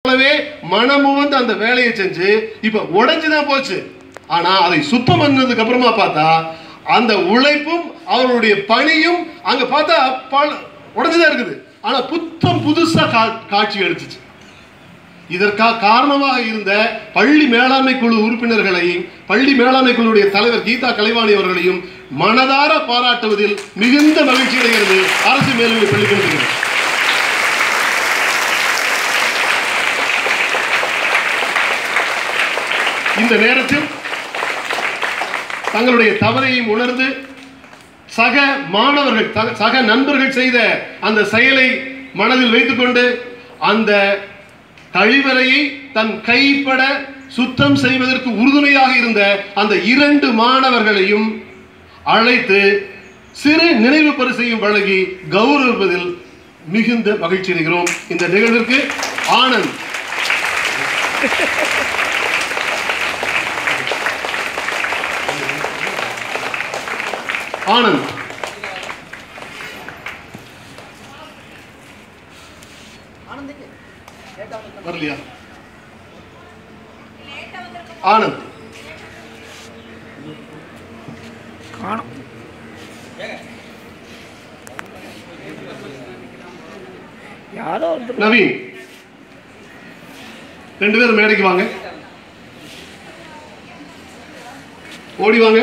போலவே மனமும் வந்து அந்த வேலையை செஞ்சு இப்ப உடைஞ்சுதான் போச்சு ஆனா அதை சுத்தம் பண்ணதுக்கு அப்புறமா பார்த்தா அந்த உழைப்பும் அவருடைய பணியும் அங்க பார்த்தா பல- உடைஞ்சுதான் இருக்குது ஆனா புத்தம் புதுசா கா- காட்சி அளிச்சுச்சு இதற்காக காரணமாக இருந்த பள்ளி மேலாண்மை குழு உறுப்பினர்களையும் பள்ளி மேலாண்மை குழுவுடைய தலைவர் கீதா கலைவாணி அவர்களையும் மனதார பாராட்டுவதில் மிகுந்த மகிழ்ச்சி அடைகிறது அரசு மேல்நிலை பள்ளிக்கூடத்துக்கு இந்த நேரத்தில் தங்களுடைய தவறையும் உணர்ந்து சக மாணவர்கள் த- சக நண்பர்கள் செய்த அந்த செயலை மனதில் வைத்துக்கொண்டு அந்த கழிவறையை தன் கைப்பட சுத்தம் செய்வதற்கு உறுதுணையாக இருந்த அந்த இரண்டு மாணவர்களையும் அழைத்து சிறு நினைவு பரிசையும் வழங்கி கௌரவிப்பதில் மிகுந்த மகிழ்ச்சி அடைகிறோம் இந்த நிகழ்விற்கு ஆனந்த் ஆனந்த் வரலையா ஆனந்த் காணும் யாரோ ஒருத்தர் நவீன் ரெண்டு பேரும் மேடைக்கு வாங்க ஓடி வாங்க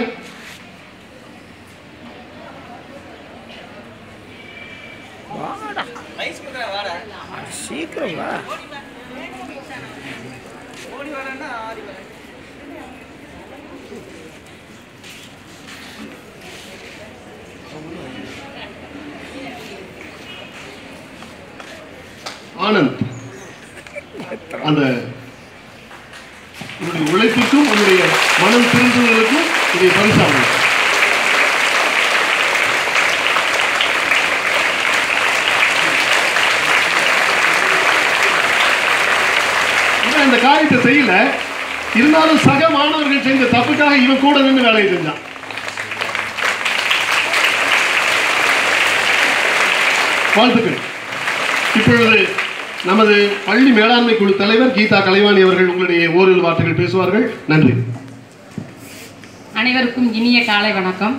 வாடா அட, சீக்கிரம் வா ஆனந்த் அந்த உன்னுடைய உழைப்புக்கும் உன்னுடைய மனம் திருந்துவதற்கும் இதை பரிசாகும் இவன் இந்த காரியத்தை செய்யல இருந்தாலும் சக மாணவர்கள் செஞ்ச தப்புக்காக இவன் கூட நின்று வேலையை செஞ்சான் வாழ்த்துக்கள் இப்பொழுது நமது பள்ளி மேலாண்மை குழு தலைவர் கீதா கலைவாணி அவர்கள் உங்களுடைய ஓரிரு வார்த்தைகள் பேசுவார்கள் நன்றி அனைவருக்கும் இனிய காலை வணக்கம்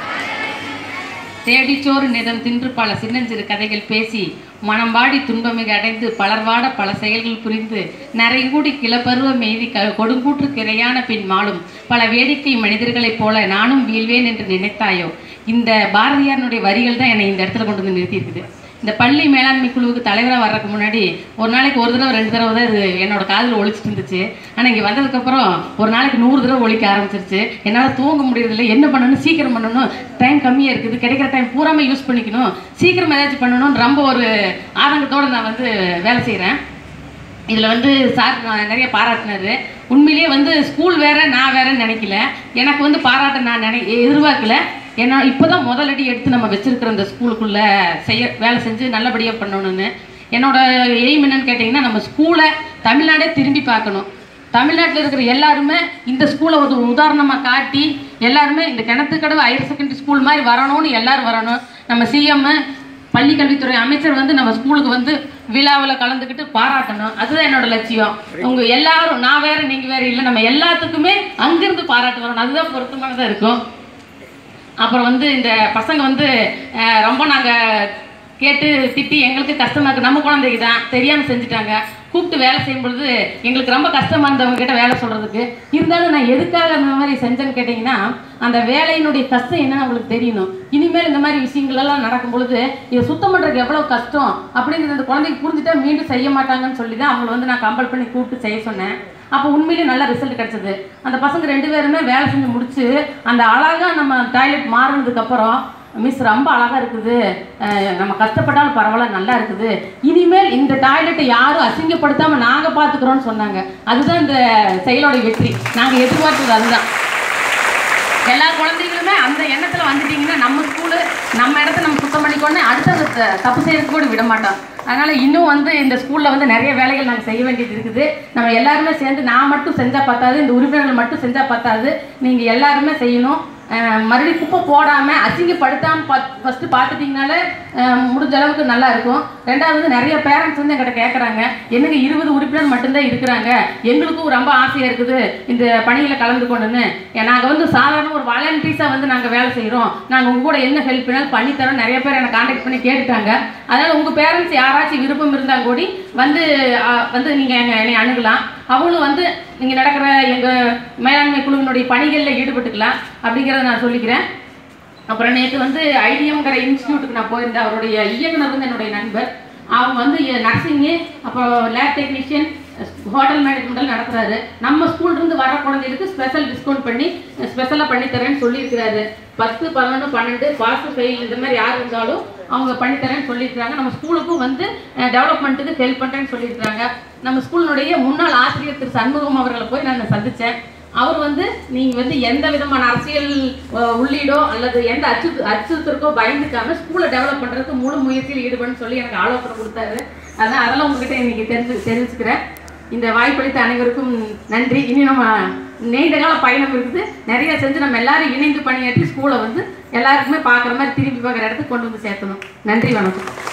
தேடிச்சோறு நிதம் தின்று பல சின்னஞ்சிறு கதைகள் பேசி மனம்பாடி துன்பமிக அடைந்து பலர்வாட பல செயல்கள் புரிந்து நரைகூடி கிளப்பருவ மெய்தி க கொடுங்கூற்று கிரையான பின் மாளும் பல வேடிக்கை மனிதர்களைப் போல நானும் வீழ்வேன் என்று நினைத்தாயோ இந்த பாரதியாரனுடைய வரிகள் தான் என்னை இந்த இடத்துல கொண்டு வந்து நிறுத்தியிருக்குது இந்த பள்ளி மேலாண்மை குழுவுக்கு தலைவராக வர்றதுக்கு முன்னாடி ஒரு நாளைக்கு ஒரு தடவை ரெண்டு தடவை தான் இது என்னோட காதில் ஒழிச்சிட்டு இருந்துச்சு ஆனால் இங்கே வந்ததுக்கப்புறம் ஒரு நாளைக்கு நூறு தடவை ஒழிக்க ஆரம்பிச்சிருச்சு என்னால் தூங்க முடியறதில்ல என்ன பண்ணணும் சீக்கிரம் பண்ணணும் டைம் கம்மியாக இருக்குது கிடைக்கிற டைம் பூராமே யூஸ் பண்ணிக்கணும் சீக்கிரம் ஏதாச்சும் பண்ணணும்னு ரொம்ப ஒரு ஆதங்கத்தோடு நான் வந்து வேலை செய்கிறேன் இதில் வந்து சார் நான் நிறைய பாராட்டினாரு உண்மையிலேயே வந்து ஸ்கூல் வேற நான் வேறன்னு நினைக்கல எனக்கு வந்து பாராட்ட நான் நினை எதிர்பார்க்கல ஏன்னா இப்போ தான் முதலடி எடுத்து நம்ம வச்சிருக்கிற இந்த ஸ்கூலுக்குள்ளே செய்ய வேலை செஞ்சு நல்லபடியாக பண்ணணும்னு என்னோட எய்ம் என்னன்னு கேட்டிங்கன்னா நம்ம ஸ்கூலை தமிழ்நாடே திரும்பி பார்க்கணும் தமிழ்நாட்டில் இருக்கிற எல்லாருமே இந்த ஸ்கூலை ஒரு உதாரணமாக காட்டி எல்லாருமே இந்த கிணத்துக்கடவு ஹையர் செகண்டரி ஸ்கூல் மாதிரி வரணும்னு எல்லாரும் வரணும் நம்ம சிஎம் பள்ளி கல்வித்துறை அமைச்சர் வந்து நம்ம ஸ்கூலுக்கு வந்து விழாவில் கலந்துக்கிட்டு பாராட்டணும் அதுதான் என்னோட லட்சியம் உங்க எல்லாரும் நான் வேற நீங்க வேற இல்லை நம்ம எல்லாத்துக்குமே அங்கிருந்து பாராட்டு வரணும் அதுதான் பொருத்தமானதாக இருக்கும் அப்புறம் வந்து இந்த பசங்க வந்து அஹ், ரொம்ப நாங்கள் கேட்டு திட்டி எங்களுக்கு கஷ்டமா இருக்கு நம்ம குழந்தைக்கு தான் தெரியாமல் செஞ்சுட்டாங்க கூப்பிட்டு வேலை செய்யும் பொழுது எங்களுக்கு ரொம்ப கஷ்டமா இருந்தவங்க கிட்ட வேலை சொல்றதுக்கு இருந்தாலும் நான் எதுக்காக அந்த மாதிரி செஞ்சேன்னு கேட்டிங்கன்னா அந்த வேலையினுடைய கஷ்டம் என்னன்னு அவங்களுக்கு தெரியணும் இனிமேல் இந்த மாதிரி விஷயங்கள் எல்லாம் நடக்கும் பொழுது இதை சுத்தம் பண்ணுறதுக்கு எவ்வளோ கஷ்டம் அப்படிங்கிறது அந்த குழந்தைக்கு புரிஞ்சுட்டா மீண்டும் செய்ய மாட்டாங்கன்னு சொல்லி தான் அவங்கள வந்து நான் கம்பல் பண்ணி கூப்பிட்டு செய்ய சொன்னேன் அப்போ உண்மையிலேயே நல்ல ரிசல்ட் கிடைச்சது அந்த பசங்க ரெண்டு பேருமே வேலை செஞ்சு முடிச்சு அந்த அழகா நம்ம டாய்லெட் மாறினதுக்கு அப்புறம் மிஸ் ரொம்ப அழகா இருக்குது அஹ் நம்ம கஷ்டப்பட்டாலும் பரவாயில்ல நல்லா இருக்குது இனிமேல் இந்த டாய்லெட்டை யாரும் அசிங்கப்படுத்தாம நாங்க பாத்துக்கிறோம்னு சொன்னாங்க அதுதான் இந்த செயலோட வெற்றி நாங்க எதிர்பார்த்தது அதுதான் எல்லா குழந்தைகளுமே அந்த எண்ணத்துல வந்துட்டீங்கன்னா நம்ம ஸ்கூலு நம்ம இடத்த நம்ம சுத்தம் பண்ணிக்கொண்டு அடுத்தது த- தப்பு செய்யறதுக்கு கூட விட மாட்டோம் அதனால இன்னும் வந்து இந்த ஸ்கூல்ல வந்து நிறைய வேலைகள் நாங்கள் செய்ய வேண்டியது இருக்குது நம்ம எல்லாருமே சேர்ந்து நான் மட்டும் செஞ்சா பத்தாது இந்த உறுப்பினர்கள் மட்டும் செஞ்சா பத்தாது நீங்க எல்லாருமே செய்யணும் அஹ், மறுபடியும் குப்பை போடாமல் அசிங்கப்படுத்தாமல் பா ஃபஸ்ட்டு பார்த்துட்டிங்கனாலே அஹ், முடிஞ்ச அளவுக்கு நல்லா இருக்கும் ரெண்டாவது வந்து நிறைய பேரண்ட்ஸ் வந்து என்கிட்ட கேட்குறாங்க என்னங்க இருபது உறுப்பினர் மட்டும்தான் இருக்கிறாங்க எங்களுக்கும் ரொம்ப ஆசையாக இருக்குது இந்த பணியில் கலந்து கொண்டுன்னு நாங்கள் வந்து சாதாரண ஒரு வாலண்டியர்ஸாக வந்து நாங்கள் வேலை செய்கிறோம் நாங்கள் உங்க கூட என்ன ஹெல்ப் வேணாலும் பண்ணித்தரோம் நிறைய பேர் என்னை காண்டாக்ட் பண்ணி கேட்டுட்டாங்க அதனால் உங்கள் பேரண்ட்ஸ் யாராச்சும் விருப்பம் இருந்தால் கூடி வந்து அஹ், வந்து நீங்கள் என்னை அணுகலாம் அவங்களும் வந்து நீங்கள் நடக்கிற எங்கள் மேலாண்மை குழுவினுடைய பணிகளில் ஈடுபட்டுக்கலாம் அப்படிங்கிறத நான் சொல்லிக்கிறேன் அப்புறம் நேற்று வந்து ஐடிஎம்ங்கிற இன்ஸ்டியூட்டுக்கு நான் போயிருந்தேன் அவருடைய இயக்குனர் வந்து என்னுடைய நண்பர் அவங்க வந்து நர்சிங்கு அப்புறம் லேப் டெக்னீஷியன் ஹோட்டல் மேனேஜ்மெண்ட்டில் நடத்துறாரு நம்ம ஸ்கூல்ல இருந்து வர குழந்தைகளுக்கு ஸ்பெஷல் டிஸ்கவுண்ட் பண்ணி ஸ்பெஷலாக பண்ணி தரேன்னு சொல்லியிருக்கிறாரு பத்து பதினொன்று பன்னெண்டு பாஸ் ஃபெயில் இந்த மாதிரி யார் இருந்தாலும் அவங்க பண்ணித்தரேன்னு சொல்லியிருக்காங்க நம்ம ஸ்கூலுக்கும் வந்து டெவலப்மெண்ட்டுக்கு ஹெல்ப் பண்ணுறேன்னு சொல்லியிருக்காங்க நம்ம ஸ்கூலினுடைய முன்னாள் ஆசிரியர் திரு சண்முகம் அவர்களை போய் நான் சந்தித்தேன் அவர் வந்து நீங்கள் வந்து எந்த விதமான அரசியல் அஹ், உள்ளீடோ அல்லது எந்த அச்சு அச்சுறுத்தலுக்கோ பயந்துக்காம ஸ்கூலை டெவலப் பண்ணுறதுக்கு முழு முயற்சியில் ஈடுபடுன்னு சொல்லி எனக்கு ஆலோசனை கொடுத்தாரு அதான் அதெல்லாம் உங்ககிட்ட இன்னைக்கு தெரிஞ்சு தெரிவிச்சுக்கிறேன் இந்த வாய்ப்பளித்த அனைவருக்கும் நன்றி இனி நம்ம நீண்ட கால பயணம் இருக்குது நிறைய செஞ்சு நம்ம எல்லாரும் இணைந்து பணியாற்றி ஸ்கூலை வந்து எல்லாருக்குமே பார்க்குற மாதிரி திரும்பி பார்க்குற இடத்துக்கு கொண்டு வந்து சேர்த்தணும் நன்றி வணக்கம்